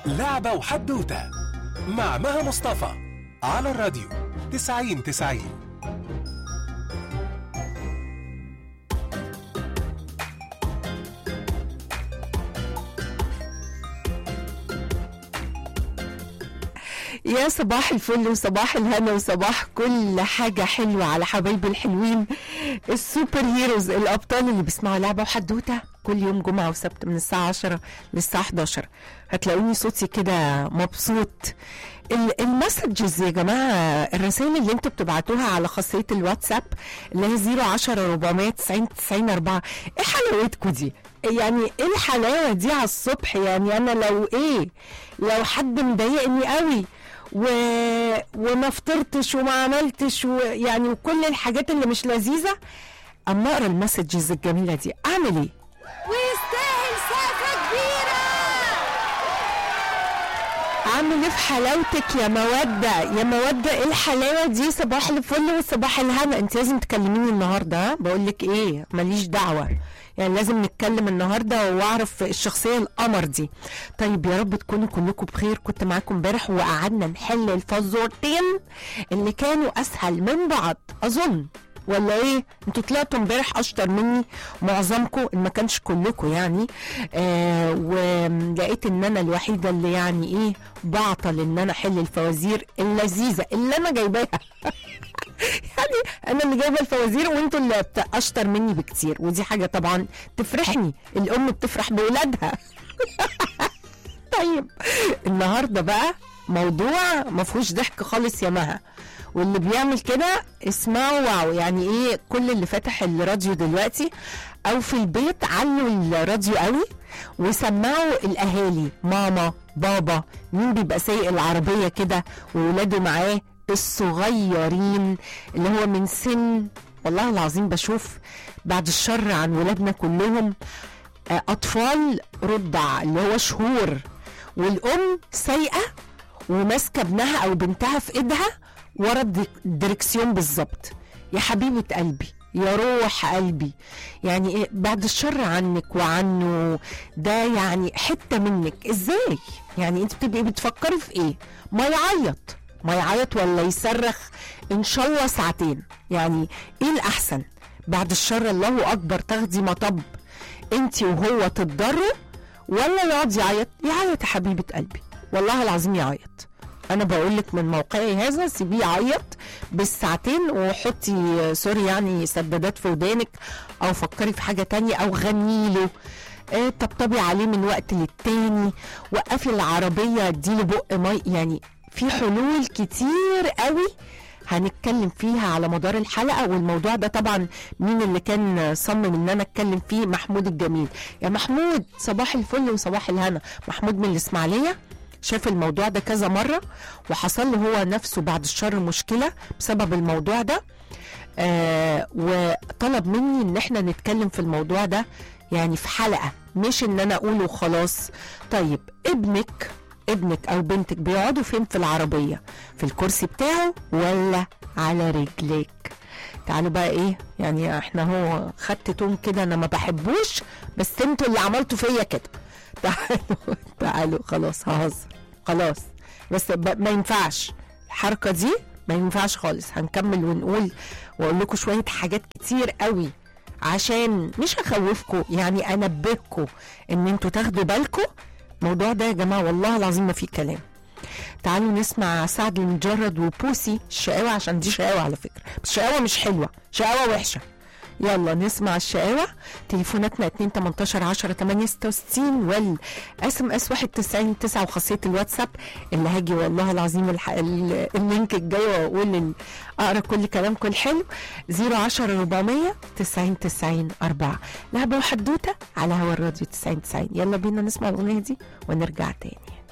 لعبة وحدوتة مع مها مصطفى على الراديو 90 90 يا صباح الفل وصباح الهنا وصباح كل حاجة حلوة على حبايبي الحلوين السوبر هيروز الأبطال اللي بيسمعوا لعبة وحدوتة كل يوم جمعة وسبت من الساعة 10 للساعة 11 هتلاقوني صوتي كده مبسوط ال- المسجز يا جماعة الرسائل اللي انتوا بتبعتوها على خاصية الواتساب اللي هي 010 490 90 4 ايه حلاوتكم دي؟ يعني ايه الحلاوة دي على الصبح يعني انا لو ايه لو حد مضايقني قوي و... وما فطرتش وما عملتش ويعني وكل الحاجات اللي مش لذيذة اما اقرا المسجز الجميلة دي اعمل ايه؟ ويستاهل سقفة كبيرة عامل ايه في حلاوتك يا مودة يا مودة ايه الحلاوة دي صباح الفل وصباح الهنا انت لازم تكلميني النهاردة ها بقول لك ايه ماليش دعوة يعني لازم نتكلم النهارده واعرف الشخصيه القمر دي طيب يا رب تكونوا كلكم بخير كنت معاكم امبارح وقعدنا نحل الفزورتين اللي كانوا اسهل من بعض اظن ولا ايه انتوا طلعتوا امبارح اشطر مني معظمكم ان ما كانش كلكم يعني آه ولقيت ان انا الوحيده اللي يعني ايه بعطل ان انا احل الفوازير اللذيذه اللي انا جايباها يعني انا اللي جايبه الفوازير وانتوا اللي بت- اشطر مني بكتير ودي حاجه طبعا تفرحني الام بتفرح باولادها طيب النهارده بقى موضوع ما فيهوش ضحك خالص يا مها واللي بيعمل كده اسمعوا واو يعني ايه كل اللي فاتح الراديو دلوقتي او في البيت علوا الراديو قوي وسمعوا الاهالي ماما بابا مين بيبقى سايق العربيه كده وولاده معاه الصغيرين اللي هو من سن والله العظيم بشوف بعد الشر عن ولادنا كلهم آه، اطفال رضع اللي هو شهور والام سايقه وماسكه ابنها او بنتها في ايدها ورا الدك- الدركسيون بالظبط يا حبيبه قلبي يا روح قلبي يعني إيه بعد الشر عنك وعنه ده يعني حته منك ازاي يعني انت بتبقي بتفكري في ايه ما يعيط ما يعيط ولا يصرخ ان شاء الله ساعتين يعني ايه الاحسن بعد الشر الله اكبر تاخدي مطب انت وهو تتضروا ولا يقعد يعيط يعيط يا حبيبه قلبي والله العظيم يعيط انا بقول لك من موقعي هذا سيبيه يعيط بالساعتين وحطي سوري يعني سدادات في ودانك او فكري في حاجه تانية او غني له آه، طبطبي عليه من وقت للتاني وقفي العربيه اديله بق مي يعني في حلول كتير قوي هنتكلم فيها على مدار الحلقه والموضوع ده طبعا مين اللي كان صمم ان انا اتكلم فيه محمود الجميل يا محمود صباح الفل وصباح الهنا محمود من الاسماعيليه شاف الموضوع ده كذا مره وحصل له هو نفسه بعد الشر مشكله بسبب الموضوع ده آه وطلب مني ان احنا نتكلم في الموضوع ده يعني في حلقه مش ان انا اقوله خلاص طيب ابنك ابنك او بنتك بيقعدوا فين في العربيه في الكرسي بتاعه ولا على رجليك تعالوا بقى ايه يعني احنا هو خدت تون كده انا ما بحبوش بس انتوا اللي عملتوا فيا كده تعالوا تعالوا خلاص ههزر خلاص بس ب- ما ينفعش الحركه دي ما ينفعش خالص هنكمل ونقول واقول لكم شويه حاجات كتير قوي عشان مش هخوفكم يعني انبهكم ان انتوا تاخدوا بالكم الموضوع ده يا جماعه والله العظيم ما فيه كلام تعالوا نسمع سعد المجرد وبوسي الشقاوة عشان دي شقاوة على فكرة بس شقاوة مش حلوة شقاوة وحشة يلا نسمع الشقاوة تليفوناتنا 2 18 10 8 66 والاس ام اس 91 9 وخاصية الواتساب اللي هاجي والله العظيم الح... ال- اللينك الجاي واقول ال- اقرا كل كلامكم الحلو 010 400 90 90 4 لعبة وحدوتة على هوا الراديو 90 90 يلا بينا نسمع الاغنية دي ونرجع تاني